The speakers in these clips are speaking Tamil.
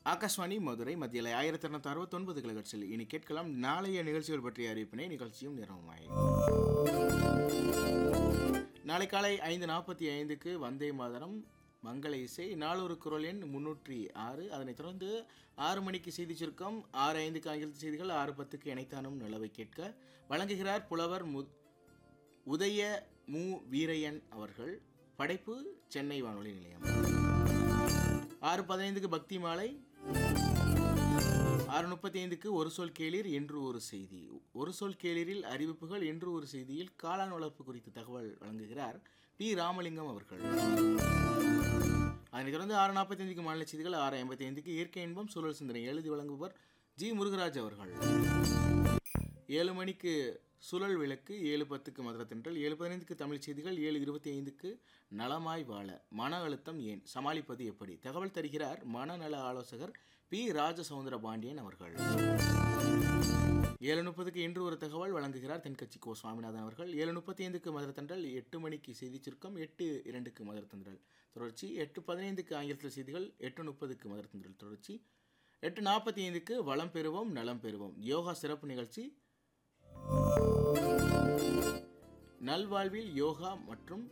ஆகாஷ்வாணி மதுரை மத்தியில் ஆயிரத்தி இரநூத்தி அறுபத்தொன்பது கிலகட்சியில் இனி கேட்கலாம் நாளைய நிகழ்ச்சிகள் பற்றிய அறிவிப்பினை நிகழ்ச்சியும் நிறவுமாய் நாளை காலை ஐந்து நாற்பத்தி ஐந்துக்கு வந்தே மாதரம் மங்கள இசை நாளொரு குரல் எண் முன்னூற்றி ஆறு அதனைத் தொடர்ந்து ஆறு மணிக்கு செய்தி சுருக்கம் ஆறு ஐந்துக்கு ஆங்கிலத்து செய்திகள் ஆறு பத்துக்கு இணைத்தானும் நிலவை கேட்க வழங்குகிறார் புலவர் மு உதய மு வீரையன் அவர்கள் படைப்பு சென்னை வானொலி நிலையம் ஆறு பதினைந்துக்கு பக்தி மாலை ஆறு முப்பத்தி ஐந்துக்கு ஒரு சொல் கேளீர் என்று ஒரு செய்தி ஒரு சொல் கேளீரில் அறிவிப்புகள் என்று ஒரு செய்தியில் காளான் வளர்ப்பு குறித்த தகவல் வழங்குகிறார் பி ராமலிங்கம் அவர்கள் அதனைத் தொடர்ந்து ஆறு நாற்பத்தி ஐந்துக்கு மாநில செய்திகள் ஆறு ஐம்பத்தி ஐந்துக்கு இயற்கை இன்பம் சூழல் சிந்தனை எழுதி வழங்குபவர் ஜி முருகராஜ் அவர்கள் ஏழு மணிக்கு சுழல் விளக்கு ஏழு பத்துக்கு மதுரை தென்றல் ஏழு பதினைந்துக்கு தமிழ் செய்திகள் ஏழு இருபத்தி ஐந்துக்கு நலமாய் வாழ மன அழுத்தம் ஏன் சமாளிப்பது எப்படி தகவல் தருகிறார் மனநல ஆலோசகர் பி ராஜசவுந்தர பாண்டியன் அவர்கள் ஏழு முப்பதுக்கு இன்று ஒரு தகவல் வழங்குகிறார் தென்கட்சி கோ சுவாமிநாதன் அவர்கள் ஏழு முப்பத்தி ஐந்துக்கு மதுரை தென்றல் எட்டு மணிக்கு செய்தி சுருக்கம் எட்டு இரண்டுக்கு மதுரை தென்றல் தொடர்ச்சி எட்டு பதினைந்துக்கு ஆங்கிலத்தில் செய்திகள் எட்டு முப்பதுக்கு மதுரை தென்றல் தொடர்ச்சி எட்டு நாற்பத்தி ஐந்துக்கு வளம் பெறுவோம் நலம் பெறுவோம் யோகா சிறப்பு நிகழ்ச்சி நல்வாழ்வில் யோகா மற்றும்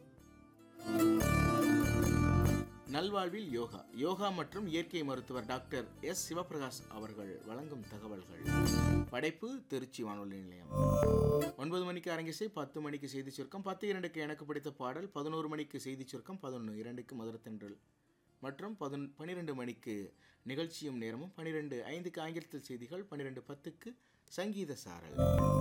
நல்வாழ்வில் யோகா யோகா மற்றும் இயற்கை மருத்துவர் டாக்டர் எஸ் சிவபிரகாஷ் அவர்கள் வழங்கும் தகவல்கள் படைப்பு திருச்சி வானொலி நிலையம் ஒன்பது மணிக்கு அரங்கிசை பத்து மணிக்கு செய்தி சுருக்கம் பத்து இரண்டுக்கு எனக்கு பிடித்த பாடல் பதினோரு மணிக்கு செய்தி சுருக்கம் பதினொன்று இரண்டுக்கு மதுரை தென்றல் மற்றும் பதினொன் பன்னிரெண்டு மணிக்கு நிகழ்ச்சியும் நேரமும் பன்னிரெண்டு ஐந்துக்கு ஆங்கிலத்தில் செய்திகள் பன்னிரெண்டு பத்துக்கு சங்கீத சாரல்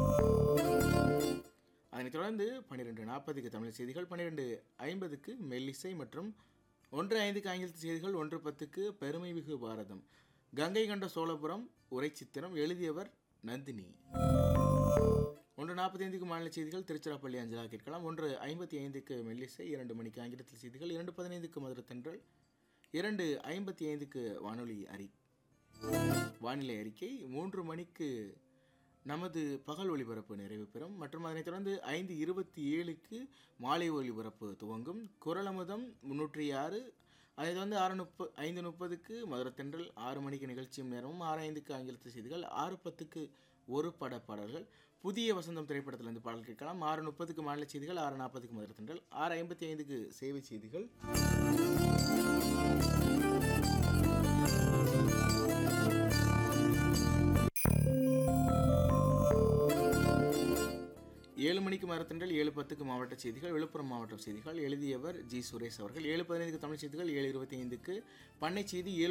அதனைத் தொடர்ந்து பன்னிரெண்டு நாற்பதுக்கு தமிழ் செய்திகள் பன்னிரெண்டு ஐம்பதுக்கு மெல்லிசை மற்றும் ஒன்று ஐந்துக்கு ஆங்கிலத்து செய்திகள் ஒன்று பத்துக்கு பெருமை மிகு பாரதம் கங்கை கண்ட சோழபுரம் உரை சித்திரம் எழுதியவர் நந்தினி ஒன்று நாற்பத்தி ஐந்துக்கு மாநில செய்திகள் திருச்சிராப்பள்ளி அஞ்சலா கேட்கலாம் ஒன்று ஐம்பத்தி ஐந்துக்கு மெல்லிசை இரண்டு மணிக்கு ஆங்கிலத்தில் செய்திகள் இரண்டு பதினைந்துக்கு மதுரை தென்றல் இரண்டு ஐம்பத்தி ஐந்துக்கு வானொலி அறி வானிலை அறிக்கை மூன்று மணிக்கு நமது பகல் ஒளிபரப்பு நிறைவு பெறும் மற்றும் அதனைத் தொடர்ந்து ஐந்து இருபத்தி ஏழுக்கு மாலை ஒளிபரப்பு துவங்கும் குரலமுதம் முன்னூற்றி ஆறு அதைத் வந்து ஆறு முப்ப ஐந்து முப்பதுக்கு மதுரை தென்றல் ஆறு மணிக்கு நிகழ்ச்சியும் நேரமும் ஆறு ஐந்துக்கு ஆங்கிலத்து செய்திகள் ஆறு பத்துக்கு ஒரு பட பாடல்கள் புதிய வசந்தம் திரைப்படத்திலிருந்து பாடல் கேட்கலாம் ஆறு முப்பதுக்கு மாநில செய்திகள் ஆறு நாற்பதுக்கு மதுரை தென்றல் ஆறு ஐம்பத்தி ஐந்துக்கு சேவை செய்திகள் ஏழு மணிக்கு மரத்தண்டல் ஏழு பத்துக்கு மாவட்ட செய்திகள் விழுப்புரம் மாவட்ட செய்திகள் எழுதியவர் ஜி சுரேஷ் அவர்கள் ஏழு பதினைந்துக்கு தமிழ் செய்திகள் ஏழு இருபத்தி ஐந்துக்கு பண்ணை செய்தி ஏழு